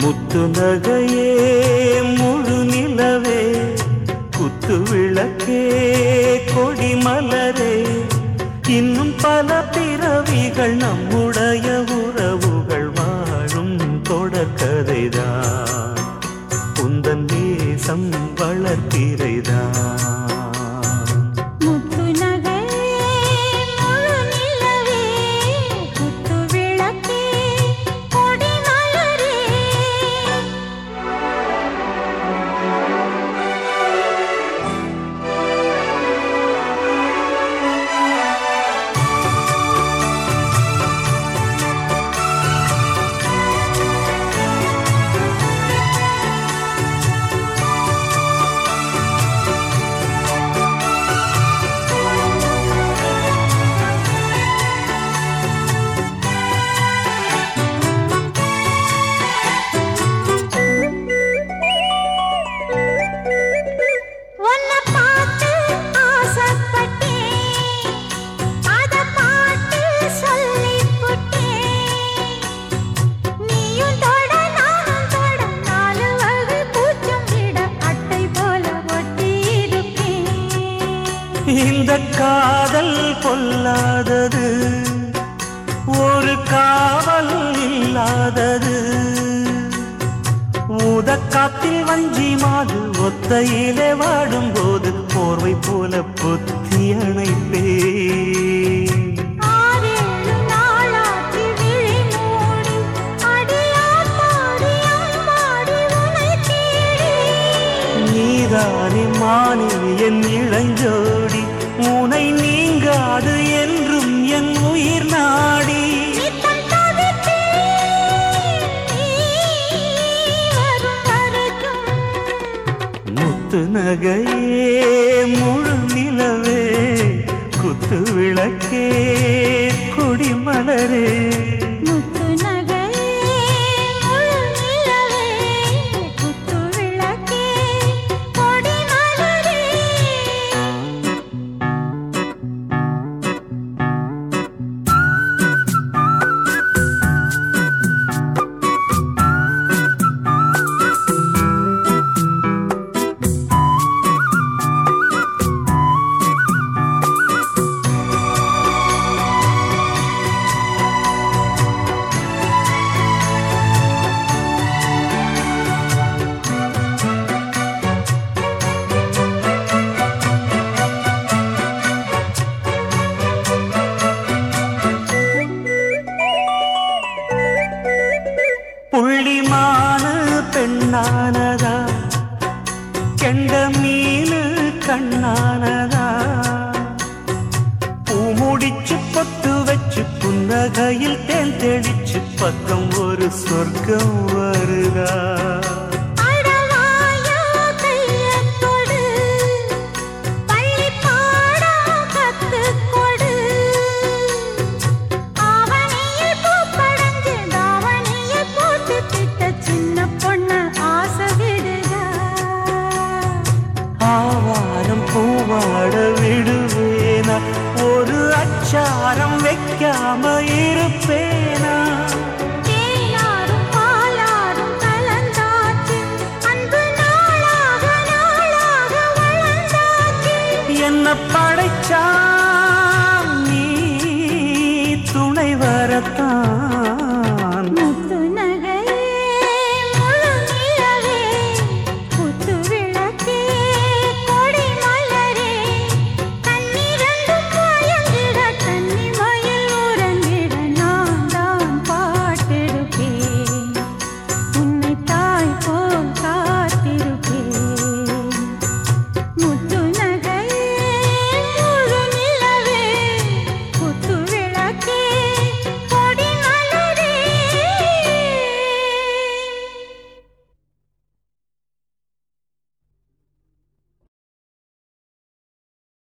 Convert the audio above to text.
முத்து நகையே முழு நிலவே குத்து விளக்கே கொடி மலரே இன்னும் பல பிறவிகள் நம்முடைய உறவுகள் வாழும் தொடர்கதைதான் உந்தன் தேசம் வளர்த்திரைதான் முத்து நகையே முழு நிலவே குத்து விளக்கே கொடி மலரே உன்னை பார்த்து ஆசைப்பட்டேன் அத பாட்டு சொல்லிப் புட்டேன் நீயும் தொட நானும் தொட நாலு வகை பூச்சும் விட அட்டை போல ஒட்டி இருப்பேன் இந்த காதல் பொல்லாதது ஒரு காவல் இல்லாதது ஊதக்காத்தில் வஞ்சி மாது ஒத்தையிலே வாடும்போது போர்வை போல பொத்தி அணைப்பேன் ஆறேழு நாளாகி விழி மூடி அடியாத்தாடி அம்மாடி உனை தேடி நீதானே மானே என் இளஞ்சோடி உனை நீங்காது என்றும் என் உயிர் நாடி நித்தம் தவித்தேன் நீ வரும் வரைக்கும் முத்து நகையே முழு நிலவே குத்து விளக்கே கொடிமலரே முத்து நகையே முழு நிலவே குத்து விளக்கே கொடி மலரே புள்ளிமான பெண்ணானதா கெண்ட மீனு கண்ணானதா பூ முடிச்சு பொட்டு வச்சு புன்னகையில் தேன் தெளிச்சு பக்கம் ஒரு சொர்க்கம் வருதா